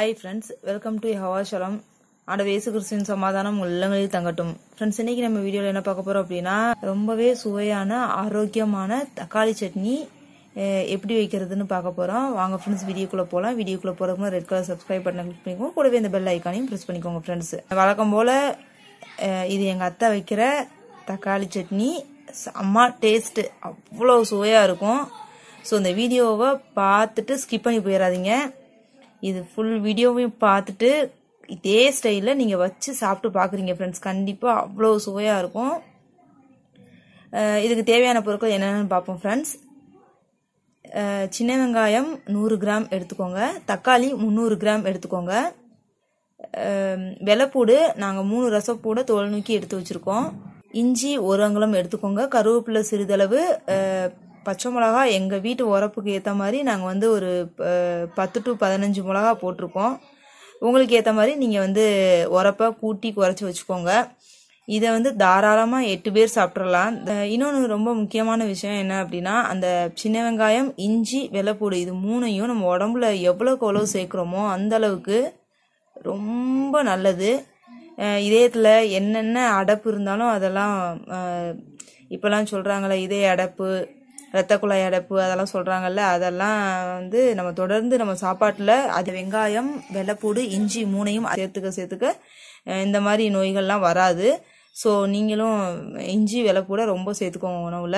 hi friends welcome to ஹவாஷலம் ஆண்டவர் இயேசு கிறிஸ்துவின் சமாதானம் உங்கள் இல்லங்களில் தங்கட்டும் ஃப்ரெண்ட்ஸ் இன்னைக்கு நம்ம வீடியோவில் என்ன பார்க்க போறோம் அப்படின்னா ரொம்பவே சுவையான ஆரோக்கியமான தக்காளி சட்னி அஹ், எப்படி வைக்கிறதுன்னு பார்க்க போறோம் வாங்க ஃப்ரெண்ட்ஸ் வீடியோக்குள்ள போகலாம் வீடியோக்குள்ள போறதுக்கு red colour subscribe button click பண்ணிக்கோங்க கூடவே இந்த பெல் ஐக்கானையும் ப்ரெஸ் பண்ணிக்கோங்க ஃப்ரெண்ட்ஸ் வழக்கம் போல அஹ், இது எங்க அத்தை வைக்கிற தக்காளி சட்னி செம்ம டேஸ்ட் அவ்வளோ சுவையா இருக்கும் ஸோ இந்த வீடியோவை பார்த்துட்டு ஸ்கிப் பண்ணி போயிடாதீங்க இது ஃபுல் வீடியோவையும் பார்த்துட்டு இதே ஸ்டைலில் நீங்கள் வச்சு சாப்பிட்டு பார்க்குறீங்க ஃப்ரெண்ட்ஸ் கண்டிப்பாக அவ்வளோ சுவையாக இருக்கும் அஹ் இதுக்கு தேவையான பொருட்கள் என்னென்னு பார்ப்போம் ஃப்ரெண்ட்ஸ் சின்ன வெங்காயம் நூறு கிராம் எடுத்துக்கோங்க தக்காளி முந்நூறு கிராம் எடுத்துக்கோங்க அஹ் வெள்ளைப்பூடு நாங்கள் மூணு ரசப்பூடை தோல் நூக்கி எடுத்து வச்சுருக்கோம் இஞ்சி ஒரு அங்குலம் எடுத்துக்கோங்க கருவேப்பிலை சிறிதளவு அஹ் பச்சை மிளகா எங்கள் வீட்டு உரப்புக்கு ஏற்ற மாதிரி நாங்கள் வந்து ஒரு அஹ், பத்து டு பதினஞ்சு மிளகா போட்டிருக்கோம் உங்களுக்கு ஏற்ற மாதிரி நீங்கள் வந்து உரப்பை கூட்டி குறைச்சி வச்சுக்கோங்க இதை வந்து தாராளமாக எட்டு பேர் சாப்பிட்றலாம் இன்னொன்று ரொம்ப முக்கியமான விஷயம் என்ன அப்படின்னா அந்த சின்ன வெங்காயம் இஞ்சி வெள்ளைப்பூடு இது மூணையும் நம்ம உடம்புல எவ்வளோக்கு எவ்வளோ சேர்க்குறோமோ அந்த அளவுக்கு ரொம்ப நல்லது அஹ் இதயத்தில் என்னென்ன அடப்பு இருந்தாலும் அதெல்லாம் அஹ் இப்போல்லாம் சொல்கிறாங்களே இதய அடப்பு இரத்த குழாய் அடப்பு அதெல்லாம் சொல்கிறாங்கல்ல அதெல்லாம் வந்து நம்ம தொடர்ந்து நம்ம சாப்பாட்டில் அது வெங்காயம் வெள்ளைப்பூடு இஞ்சி மூணையும் சேர்த்துக்க சேர்த்துக்க அஹ் இந்த மாதிரி நோய்கள்லாம் வராது ஸோ நீங்களும் இஞ்சி வெள்ளைப்பூட ரொம்ப சேர்த்துக்கோங்க உணவில்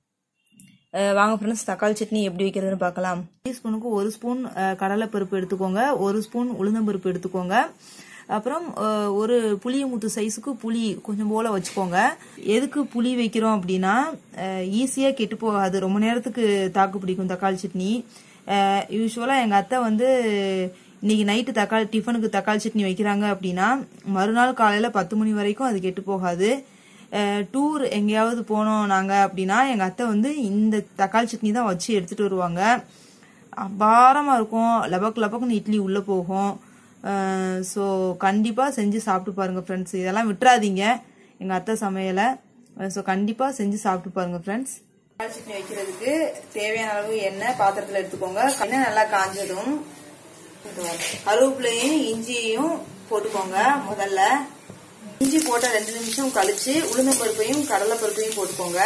அஹ் வாங்க ஃப்ரெண்ட்ஸ் தக்காளி சட்னி எப்படி வைக்கிறதுன்னு பார்க்கலாம் டீஸ்பூனுக்கு ஒரு ஸ்பூன் அஹ், கடலைப்பருப்பு எடுத்துக்கோங்க ஒரு ஸ்பூன் உளுந்தம்பருப்பு எடுத்துக்கோங்க அப்புறம் அஹ், ஒரு புளியமுத்து சைஸுக்கு புளி கொஞ்சம் போல வச்சுக்கோங்க எதுக்கு புளி வைக்கிறோம் அப்படின்னா ஈஸியாக கெட்டு போகாது ரொம்ப நேரத்துக்கு தாக்கு பிடிக்கும் தக்காளி சட்னி யூஸ்வலாக எங்கள் அத்தை வந்து இன்னைக்கு நைட்டு தக்காளி டிஃபனுக்கு தக்காளி சட்னி வைக்கிறாங்க அப்படின்னா மறுநாள் காலையில் பத்து மணி வரைக்கும் அது கெட்டு போகாது டூர் எங்கேயாவது போனோம் நாங்கள் அப்படின்னா எங்கள் அத்தை வந்து இந்த தக்காளி சட்னி தான் வச்சு எடுத்துகிட்டு வருவாங்க அபாரமாக இருக்கும் லபக் லபக்குன்னு இட்லி உள்ளே போகும் ஸோ கண்டிப்பாக செஞ்சு சாப்பிட்டு பாருங்கள் ஃப்ரெண்ட்ஸ் இதெல்லாம் விட்டுறாதீங்க எங்கள் அத்தை சமையலை ஸோ கண்டிப்பாக செஞ்சு சாப்பிட்டு பாருங்கள் ஃப்ரெண்ட்ஸ் தக்காளி சட்னி வைக்கிறதுக்கு தேவையான அளவு எண்ணெய் பாத்திரத்தில் எடுத்துக்கோங்க எண்ணெய் நல்லா காஞ்சதும் கருவேப்பிலையும் இஞ்சியையும் போட்டுக்கோங்க முதல்ல இஞ்சி போட்ட ரெண்டு நிமிஷம் கழிச்சு உளுந்தம் பருப்பையும் கடலை பருப்பையும் போட்டுக்கோங்க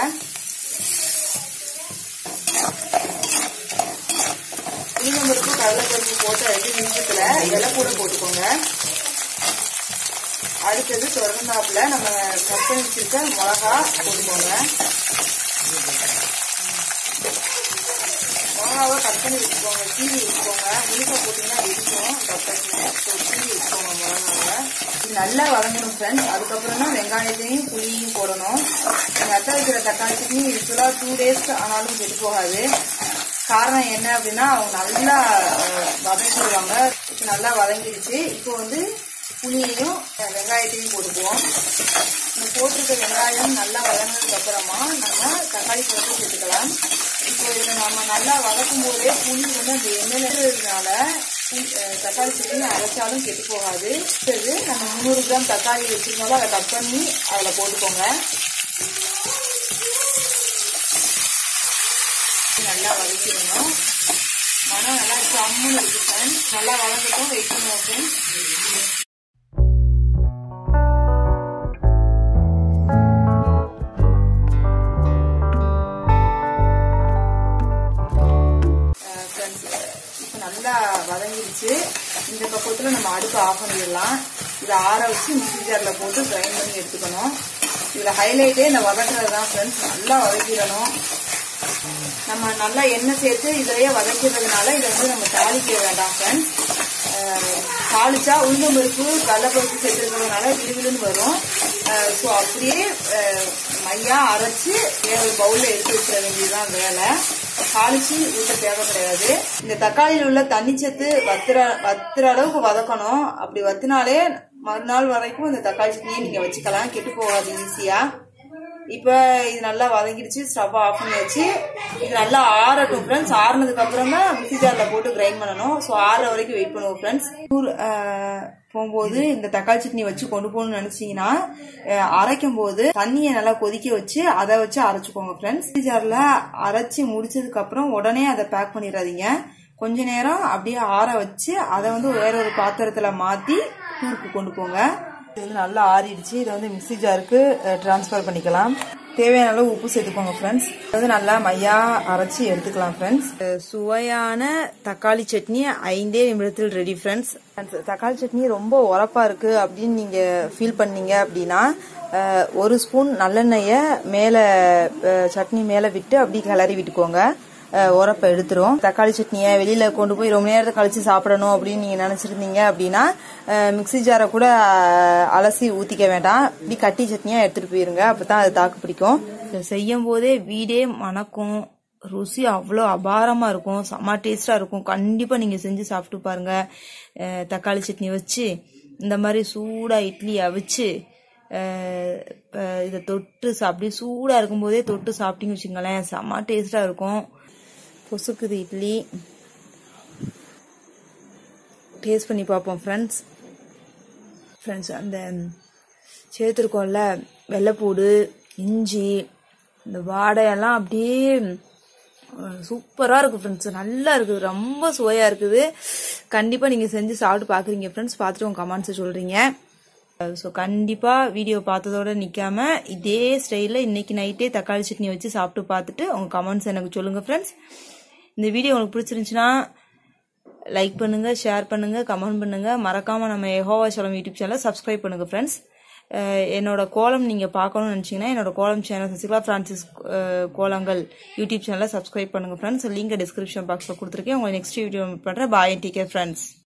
உளுந்தம் பருப்பு கடலை பருப்பு போட்ட ரெண்டு நிமிஷத்துல வெள்ளைப்பூட போட்டுக்கோங்க அடுத்தது தொடர்ந்தாப்புல நம்ம கட் பண்ணி வச்சிருக்க மிளகா போட்டுக்கோங்க மிளகாவை கட் பண்ணி வச்சுக்கோங்க கீரி வச்சுக்கோங்க முழுக்க போட்டீங்கன்னா வெடிக்கும் தப்பாச்சுன்னு ஸோ கீரி வச்சுக்கோங்க மிளகாவை இது நல்லா வதங்கணும் ஃப்ரெண்ட்ஸ் அதுக்கப்புறம் தான் வெங்காயத்தையும் புளியும் போடணும் எங்கள் அத்தை வைக்கிற தக்காளி சட்னி யூஸ்வலாக டூ டேஸ் ஆனாலும் கெட்டு போகாது காரணம் என்ன அப்படின்னா அவங்க நல்லா அஹ், வதக்கிடுவாங்க இப்போ நல்லா வதங்கிடுச்சு இப்போ வந்து புளியையும் அஹ், வெங்காயத்தையும் போட்டுக்குவோம் இந்த போட்டிருக்க வெங்காயம் நல்லா வதங்கினதுக்கு அப்புறமா நம்ம தக்காளி போட்டு சேர்த்துக்கலாம் இப்போ இதில் நம்ம நல்லா வதக்கும் போதே புளி வந்து அந்த எண்ணெயில் இருக்கிறதுனால புளி- அஹ், தக்காளி சட்னி அரைச்சாலும் கெட்டு போகாது அடுத்தது நம்ம முந்நூறு கிராம் தக்காளி வச்சிருந்தோம் அதை கட் பண்ணி அதில் போட்டுக்கோங்க நல்லா வதக்கிடணும் மனம் நல்லா சம்முன்னு இருக்கு ஃப்ரெண்ட்ஸ் நல்லா வதங்கட்டும் வெயிட் பண்ணுவோம் ஃப்ரெண்ட்ஸ் ஃப்ரெண்ட்ஸ் இப்போ நல்லா வதங்கிடுச்சு இந்த பக்கத்தில் நம்ம அடுப்பு ஆஃப் பண்ணிடலாம் இதை ஆற வச்சு மிக்ஸி ஜாரில் போட்டு கிரைண்ட் பண்ணி எடுத்துக்கணும் இதில் ஹைலைட்டே இந்த வதக்குறது தான் ஃப்ரெண்ட்ஸ் நல்லா வதக்கிடணும் நம்ம நல்லா எண்ணெய் சேர்த்து இதையே வதக்கிறதுனால இதை வந்து நம்ம தாளிக்க வேண்டாம் ஃப்ரெண்ட்ஸ் தாளிச்சா உளுந்தம் பருப்பு கடலைப்பருப்பு சேர்த்துருக்கிறதுனால விழுவிழுன்னு வரும் ஸோ அப்படியே அஹ், மையா அரைச்சு வேற ஒரு பவுலில் எடுத்து வச்சிட வேண்டியதுதான் வேலை தாளிச்சு ஊற்ற தேவை கிடையாது இந்த தக்காளியில் உள்ள தண்ணிச்சத்து வத்துற வத்துற அளவுக்கு வதக்கணும் அப்படி வத்தினாலே மறுநாள் வரைக்கும் இந்த தக்காளி சட்னியை நீங்கள் வச்சுக்கலாம் கெட்டு போகாது ஈஸியாக இப்போ இது நல்லா வதங்கிடுச்சு ஸ்டவ் ஆஃப் பண்ணியாச்சு இது நல்லா ஆறட்டும் ஃப்ரெண்ட்ஸ் ஆறுனதுக்கு அப்புறம் தான் மிக்ஸி ஜாரில் போட்டு கிரைண்ட் பண்ணணும் ஸோ ஆறுற வரைக்கும் வெயிட் பண்ணுவோம் ஃப்ரெண்ட்ஸ் ஊர் போகும்போது இந்த தக்காளி சட்னி வச்சு கொண்டு போகணும்னு நினைச்சீங்கன்னா அஹ், அரைக்கும் போது தண்ணியை நல்லா கொதிக்க வச்சு அதை வச்சு அரைச்சுக்கோங்க ஃப்ரெண்ட்ஸ் மிக்ஸி ஜாரில் அரைச்சி முடிச்சதுக்கு அப்புறம் உடனே அதை பேக் பண்ணிடாதீங்க கொஞ்ச நேரம் அப்படியே ஆற வச்சு அதை வந்து வேற ஒரு பாத்திரத்துல மாத்தி டூருக்கு கொண்டு போங்க இது வந்து நல்லா ஆறிடுச்சு இதை வந்து மிக்ஸி ஜாருக்கு ட்ரான்ஸ்ஃபர் பண்ணிக்கலாம் தேவையான அளவு உப்பு சேர்த்துக்கோங்க ஃப்ரெண்ட்ஸ் இது வந்து நல்லா மையா அரைச்சி எடுத்துக்கலாம் ஃப்ரெண்ட்ஸ் சுவையான தக்காளி சட்னி ஐந்தே நிமிடத்தில் ரெடி ஃப்ரெண்ட்ஸ் தக்காளி சட்னி ரொம்ப உரப்பா இருக்கு அப்படின்னு நீங்க ஃபீல் பண்ணீங்க அப்படின்னா அஹ், ஒரு ஸ்பூன் நல்லெண்ணெயை மேலே சட்னி மேலே விட்டு அப்படி கிளறி விட்டுக்கோங்க அஹ், உரப்பை எடுத்துரும் தக்காளி சட்னியை வெளியில கொண்டு போய் ரொம்ப நேரத்தை கழிச்சு சாப்பிடணும் அப்படின்னு நீங்க நினைச்சிருந்தீங்க அப்படின்னா அஹ், மிக்ஸி ஜாரை கூட அஹ், அலசி ஊத்திக்க வேண்டாம் இப்படி கட்டி சட்னியா எடுத்துட்டு போயிருங்க அப்பதான் அது தாக்கு பிடிக்கும் இதை செய்யும் போதே வீடே மணக்கும் ருசி அவ்வளோ அபாரமா இருக்கும் செம்ம டேஸ்டா இருக்கும் கண்டிப்பா நீங்க செஞ்சு சாப்பிட்டு பாருங்க அஹ், தக்காளி சட்னி வச்சு இந்த மாதிரி சூடா இட்லி அவிச்சு அஹ், அஹ், இதை தொட்டு சாப்பிட்டு சூடா இருக்கும்போதே தொட்டு சாப்பிட்டீங்கன்னு வச்சுங்களேன் செம்ம டேஸ்டா இருக்கும் பொசுக்குது இட்லி டேஸ்ட் பண்ணி பார்ப்போம் ஃப்ரெண்ட்ஸ் ஃப்ரெண்ட்ஸ் அந்த சேர்த்துருக்கோம்ல வெள்ளைப்பூடு இஞ்சி இந்த வாடையெல்லாம் அப்படியே சூப்பராக இருக்குது ஃப்ரெண்ட்ஸ் நல்லா இருக்குது ரொம்ப சுவையாக இருக்குது கண்டிப்பாக நீங்கள் செஞ்சு சாப்பிட்டு பார்க்குறீங்க ஃப்ரெண்ட்ஸ் பார்த்துட்டு உங்கள் கமெண்ட்ஸை சொல்கிறீங்க ஸோ கண்டிப்பாக வீடியோ பார்த்ததோட நிற்காம இதே ஸ்டைலில் இன்னைக்கு நைட்டே தக்காளி சட்னி வச்சு சாப்பிட்டு பார்த்துட்டு உங்கள் கமெண்ட்ஸ் எனக்கு சொல்லுங்கள் ஃப்ரெண்ட்ஸ் இந்த வீடியோ உங்களுக்கு பிடிச்சிருந்துச்சுன்னா லைக் பண்ணுங்க ஷேர் பண்ணுங்க கமெண்ட் பண்ணுங்க மறக்காம நம்ம எஹோவா சலம் யூடியூப் சேனலை சப்ஸ்கிரைப் பண்ணுங்க ஃப்ரெண்ட்ஸ் என்னோட கோலம் நீங்க பார்க்கணும்னு நினைச்சீங்கன்னா என்னோட கோலம் சேனல் சசிகலா பிரான்சிஸ் அஹ், கோலங்கள் யூடியூப் சேனலை சப்ஸ்கிரைப் பண்ணுங்க ஃப்ரெண்ட்ஸ் லிங்க் டிஸ்கிரிப்ஷன் பாக்ஸ்ல கொடுத்துருக்கேன் உங்களை நெக்ஸ்ட் வீடியோ பண்றேன் பாய் டேக் கேர் ஃப்ரெண்ட்ஸ்